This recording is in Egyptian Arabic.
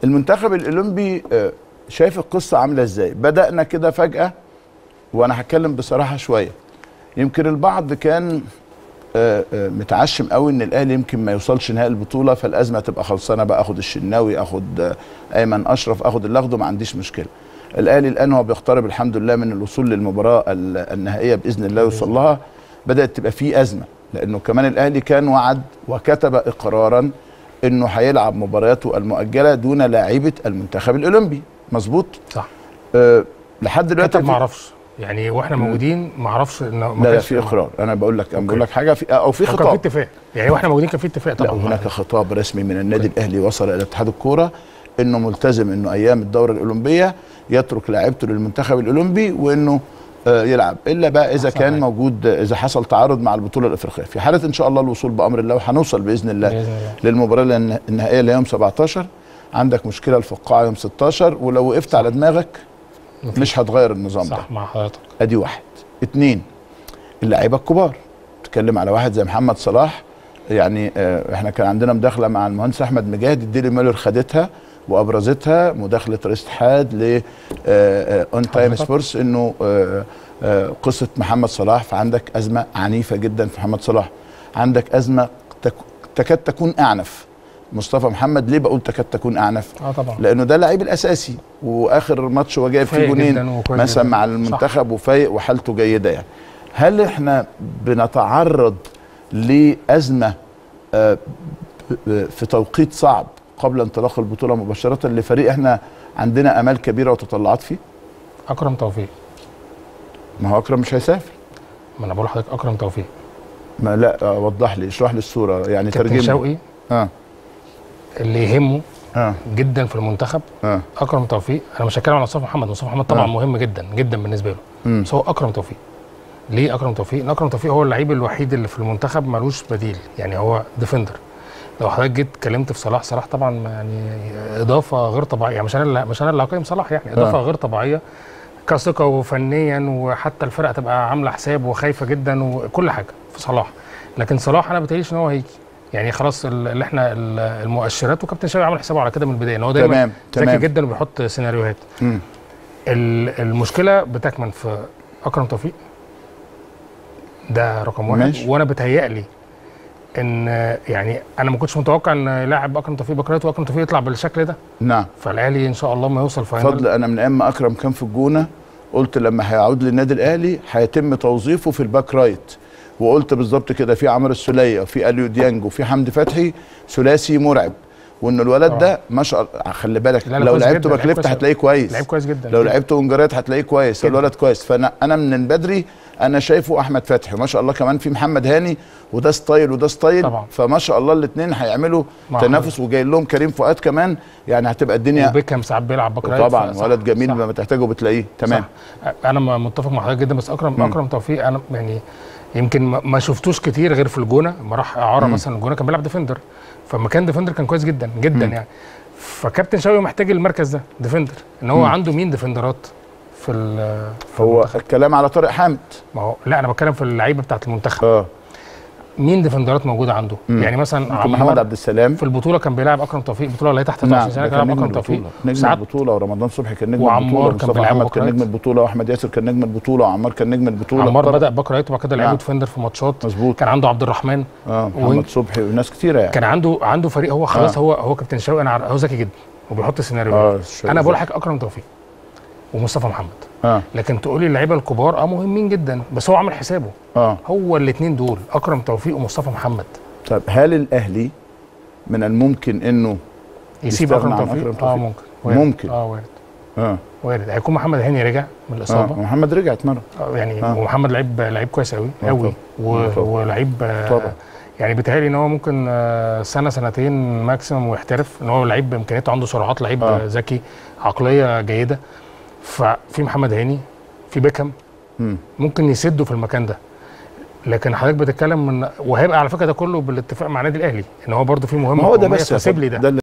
المنتخب الاولمبي آه، شايف القصه عامله ازاي بدانا كده فجاه وانا هتكلم بصراحه شويه يمكن البعض كان آه، آه، متعشم قوي ان الاهلي يمكن ما يوصلش نهائي البطوله فالازمه تبقى خلصانه بقى اخد الشناوي اخد آه، ايمن اشرف اخد اللي اخده ما عنديش مشكله الاهلي الان هو بيقترب الحمد لله من الوصول للمباراه ال- النهائيه باذن الله يوصل لها بدات تبقى في ازمه لانه كمان الاهلي كان وعد وكتب اقرارا انه هيلعب مبارياته المؤجله دون لاعيبه المنتخب الاولمبي مظبوط صح أه لحد دلوقتي كتب ما اعرفش يعني واحنا موجودين ما اعرفش انه ما لا لا كانش في اقرار انا بقول لك انا بقول لك حاجه في او في كان في خطاب اتفاق يعني واحنا موجودين كان في اتفاق لا طبعا هناك خطاب رسمي من النادي الاهلي وصل الى اتحاد الكوره انه ملتزم انه ايام الدوره الاولمبيه يترك لاعيبته للمنتخب الاولمبي وانه آه، يلعب الا بقى اذا أحسن كان حاجة. موجود اذا حصل تعارض مع البطوله الافريقيه في حاله ان شاء الله الوصول بامر الله وهنوصل باذن الله بإذن الله. للمباراه الن- النهائيه اللي هي يوم 17 عندك مشكله الفقاعه يوم 16 ولو وقفت على دماغك مفيش. مش هتغير النظام ده صح مع حضرتك ادي واحد اتنين اللعيبه الكبار تتكلم على واحد زي محمد صلاح يعني آه، احنا كان عندنا مداخله مع المهندس احمد مجاهد الديلي ميلر خدتها وابرزتها مداخله رئيس اتحاد ل اون تايم حضرتك. سبورتس انه آه، آه، قصه محمد صلاح فعندك ازمه عنيفه جدا في محمد صلاح عندك ازمه تك- تكاد تكون اعنف مصطفى محمد ليه بقول تكاد تكون اعنف اه طبعا لانه ده اللعيب الاساسي واخر ماتش هو جايب فيه فايق جونين جدا وكويس مثلا جدا. مع المنتخب وفايق وحالته جيده يعني هل احنا بنتعرض لازمه آه، ب- ب- في توقيت صعب قبل انطلاق البطوله مباشره لفريق احنا عندنا امال كبيره وتطلعات فيه اكرم توفيق ما هو اكرم مش هيسافر ما انا بقول لحضرتك اكرم توفيق ما لا آه، وضح لي اشرح لي الصوره يعني كابتن ترجم شوقي اه اللي يهمه اه جدا في المنتخب اه اكرم توفيق انا مش هتكلم عن مصطفى محمد مصطفى محمد طبعا آه. مهم جدا جدا بالنسبه له مم. بس هو اكرم توفيق ليه اكرم توفيق؟ لان اكرم توفيق هو اللعيب الوحيد اللي في المنتخب ملوش بديل يعني هو ديفندر لو حضرتك جيت اتكلمت في صلاح صلاح طبعا يعني اضافه غير طبيعيه يعني مش انا اللي مش انا اللي هقيم صلاح يعني اضافه آه. غير طبيعيه كثقه وفنيا وحتى الفرقه تبقى عامله حساب وخايفه جدا وكل حاجه في صلاح لكن صلاح انا بتهيأليش ان هو هيجي يعني خلاص ال- اللي احنا ال- المؤشرات وكابتن شاوي عمل حسابه على كده من البدايه ان هو دايما تمام ذكي تمام جدا وبيحط سيناريوهات مم. ال- المشكله بتكمن في اكرم توفيق ده رقم واحد ماشي. وانا بتهيألي ان يعني انا ما كنتش متوقع ان لاعب اكرم توفيق بكرته واكرم توفيق يطلع بالشكل ده نعم فالاهلي ان شاء الله ما يوصل فاينل فضل انا من ايام ما اكرم كان في الجونه قلت لما هيعود للنادي الاهلي هيتم توظيفه في الباك رايت وقلت بالظبط كده في عمرو السوليه وفي اليو ديانج وفي حمدي فتحي ثلاثي مرعب وان الولد ده ما شاء الله خلي بالك لا، لا، لو كويس لعبته جدا، باك لعيب ليفت كويس. هتلاقيه كويس لعيب كويس جدا لو لعبته وينجرات هتلاقيه كويس جدا. الولد كويس فانا انا من بدري انا شايفه احمد فتحي ما شاء الله كمان في محمد هاني وده ستايل وده ستايل طبعا. فما شاء الله الاثنين هيعملوا مع تنافس وجاي لهم كريم فؤاد كمان يعني هتبقى الدنيا وبيكهام ساعات بيلعب باك رايت طبعا فصح- ولد جميل صح. لما تحتاجه بتلاقيه تمام صح. انا م- متفق مع حضرتك جدا بس اكرم مم. اكرم توفيق انا يعني يمكن ما ما شفتوش كتير غير في الجونه لما راح اعاره مم. مثلا الجونه كان بيلعب ديفندر فلما كان ديفندر كان كويس جدا جدا مم. يعني فكابتن شوقي محتاج المركز ده ديفندر ان هو مم. عنده مين ديفندرات في ال- في هو المنتخب؟ الكلام على طارق حامد ما هو لا انا بتكلم في اللعيبه بتاعت المنتخب اه مين ديفندرات موجوده عنده مم. يعني مثلا ممكن محمد عمار عبد السلام في البطوله كان بيلعب اكرم توفيق البطوله اللي هي تحت 23 نعم سنه ده كان كان بيلعب نجم اكرم توفيق البطوله نجم ساعات البطوله ورمضان صبحي كان نجم وعمار البطوله كان ومصطفى بيلعب محمد باك كان رايت. نجم البطوله واحمد ياسر كان نجم البطوله وعمار كان نجم البطوله عمار طبعا. بدا باك رايت وبعد كده لعبه نعم. ديفندر في ماتشات مظبوط كان عنده عبد الرحمن اه وينج. محمد صبحي وناس كتيره يعني كان عنده عنده فريق هو خلاص آه. هو هو كابتن شوقي انا عارف- هو ذكي جدا وبيحط سيناريوهات اه الشيء انا ده. بقول لحضرتك اكرم توفيق ومصطفى محمد اه لكن تقولي اللعيبه الكبار اه مهمين جدا بس هو عامل حسابه اه هو الاثنين دول اكرم توفيق ومصطفى محمد طب هل الاهلي من الممكن انه يسيب يستغنى اكرم عن توفيق أكرم اه توفيق؟ ممكن وارد. ممكن. اه وارد اه وارد هيكون محمد هاني رجع من اه الاصابه محمد رجع اتمرن آه. يعني آه. ومحمد لعيب لعيب كويس قوي آه قوي و- طبعا. ولعيب آه، طبعا. يعني بيتهيألي ان هو ممكن آه، سنه سنتين ماكسيمم ويحترف ان هو لعيب بامكانياته عنده سرعات لعيب آه. آه. ذكي عقليه جيده ففي محمد هاني في بيكهام مم. ممكن يسدوا في المكان ده لكن حضرتك بتتكلم من وهيبقى على فكره ده كله بالاتفاق مع النادي الاهلي ان هو برده في مهمه ما هو ده قومية، بس يا فسيب لي فندم. ده ده